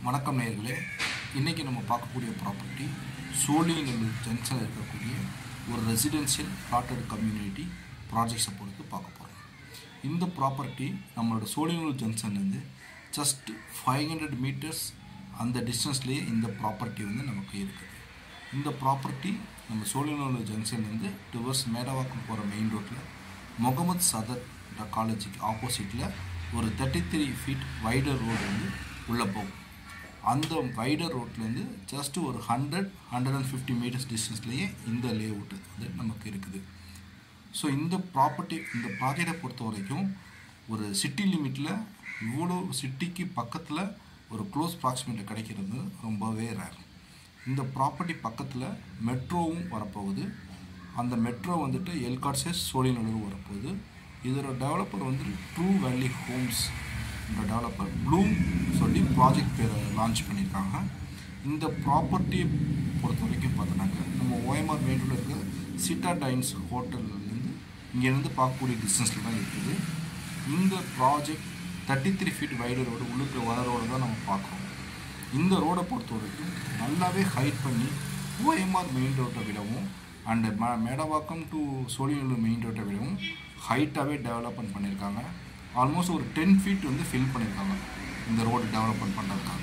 வணக்கம் நேயர்களே இன்றைக்கி நம்ம பார்க்கக்கூடிய ப்ராப்பர்ட்டி சோழிங்கநல்லூர் ஜங்ஷனில் இருக்கக்கூடிய ஒரு ரெசிடென்ஷியல் பிளாட்டட் கம்யூனிட்டி ப்ராஜெக்ட்ஸை பொறுத்து பார்க்க போகிறோம் இந்த ப்ராப்பர்ட்டி நம்மளோட சோழிங்கநல்லூர் ஜங்ஷன்லேருந்து ஜஸ்ட் ஃபைவ் ஹண்ட்ரட் மீட்டர்ஸ் அந்த டிஸ்டன்ஸ்லேயே இந்த ப்ராப்பர்ட்டி வந்து நமக்கு இருக்குது இந்த ப்ராப்பர்ட்டி நம்ம சோழிங்கநல்லூர் ஜங்ஷன்லேருந்து டுவர்ஸ் மேடவாக்கம் போகிற மெயின் ரோட்டில் முகமது சதர் காலேஜுக்கு ஆப்போசிட்டில் ஒரு thirty three feet wider road வந்து உள்ளே போகும் அந்த வைடர் ரோட்லேருந்து ஜஸ்ட் ஒரு hundred hundred and fifty meters டிஸ்டன்ஸ்லேயே இந்த லே அவுட் வந்து நமக்கு இருக்குது ஸோ இந்த ப்ராப்பர்ட்டி இந்த ப்ராஜெக்டை பொறுத்த வரைக்கும் ஒரு சிட்டி லிமிட்டில் இவ்வளோ சிட்டிக்கு பக்கத்தில் ஒரு க்ளோஸ் ப்ராக்சிமிட்டி கிடைக்கிறது ரொம்பவே ரேர் இந்த ப்ராப்பர்ட்டி பக்கத்தில் மெட்ரோவும் வரப்போகுது அந்த மெட்ரோ வந்துட்டு எல்காட்ஸஸ் சோழிநல்லூர் வரப்போகுது இதோட டெவலப்பர் வந்து ட்ரூ வேலி ஹோம்ஸ் இந்த டெவலப்பர் ப்ளூம் சொல்லி ப்ராஜெக்ட் பேரை லான்ச் பண்ணியிருக்காங்க இந்த ப்ராப்பர்ட்டியை பொறுத்த வரைக்கும் பார்த்தோன்னாக்க நம்ம ஓஎம்ஆர் மெயினில் இருக்க சிட்டா டைன்ஸ் ஹோட்டல்லேருந்து இங்கேருந்து பார்க்கக்கூடிய டிஸ்டன்ஸில் தான் இருக்குது இந்த project thirty three feet wide road உள்ளுக்கு வர ரோடு தான் நம்ம பார்க்குறோம் இந்த ரோடை பொறுத்த வரைக்கும் நல்லாவே ஹைட் பண்ணி ஓஎம்ஆர் மெயின் ரோட்டை விடவும் அண்டு ம மேடவாக்கம் டு சோழிநல்லூர் மெயின் ரோட்டை விடவும் ஹைட்டாகவே டெவலப்மெண்ட் பண்ணியிருக்காங்க ஆல்மோஸ்ட் ஒரு டென் ஃபீட் வந்து ஃபில் பண்ணியிருக்காங்க இந்த ரோடு டெவலப்மெண்ட் பண்ணுறதுக்காக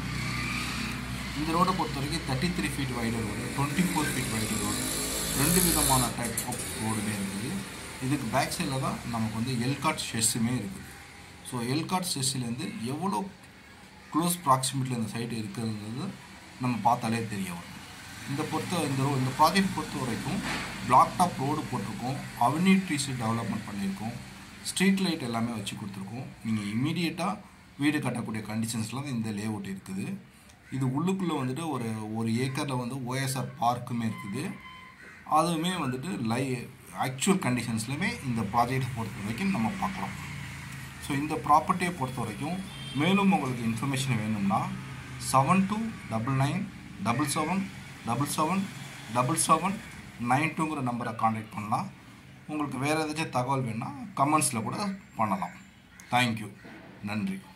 இந்த ரோடை பொறுத்த வரைக்கும் thirty three feet wide road twenty four feet wide road ரெண்டு விதமான டைப் ஆஃப் ரோடுமே இருக்குது இதுக்கு பேக் சைடில் தான் நமக்கு வந்து எல்காட் ஷெஸ்ஸுமே இருக்குது ஸோ எல்காட் ஷெஸ்ஸுலேருந்து எவ்வளோ க்ளோஸ் ப்ராக்சிமிட்டியில் இந்த சைடு இருக்குதுன்றது நம்ம பார்த்தாலே தெரிய வரும் இந்த பொறுத்த இந்த ரோ இந்த ப்ராஜெக்ட் பொறுத்த வரைக்கும் பிளாக் டாப் ரோடு போட்டிருக்கோம் அவென்யூ ட்ரீஸ் டெவலப்மெண்ட் பண்ணியிருக்கோம் ஸ்ட்ரீட் லைட் எல்லாமே வச்சு கொடுத்துருக்கோம் நீங்கள் இமீடியட்டாக வீடு கட்டக்கூடிய கண்டிஷன்ஸ்லாம் இந்த லே அவுட் இருக்குது இது உள்ளுக்குள்ளே வந்துட்டு ஒரு ஒரு ஏக்கரில் வந்து ஓஎஸ்ஆர் பார்க்குமே இருக்குது அதுவுமே வந்துட்டு லை ஆக்சுவல் கண்டிஷன்ஸ்லையுமே இந்த ப்ராஜெக்டை பொறுத்த வரைக்கும் நம்ம பார்க்கலாம் ஸோ இந்த ப்ராப்பர்ட்டியை பொறுத்த வரைக்கும் மேலும் உங்களுக்கு இன்ஃபர்மேஷன் வேணும்னா seven two double nine double seven double seven double seven nine டூங்கிற நம்பரை காண்டாக்ட் பண்ணலாம் உங்களுக்கு வேறு ஏதாச்சும் தகவல் வேணுன்னா கமெண்ட்ஸில் கூட பண்ணலாம் தேங்க்யூ நன்றி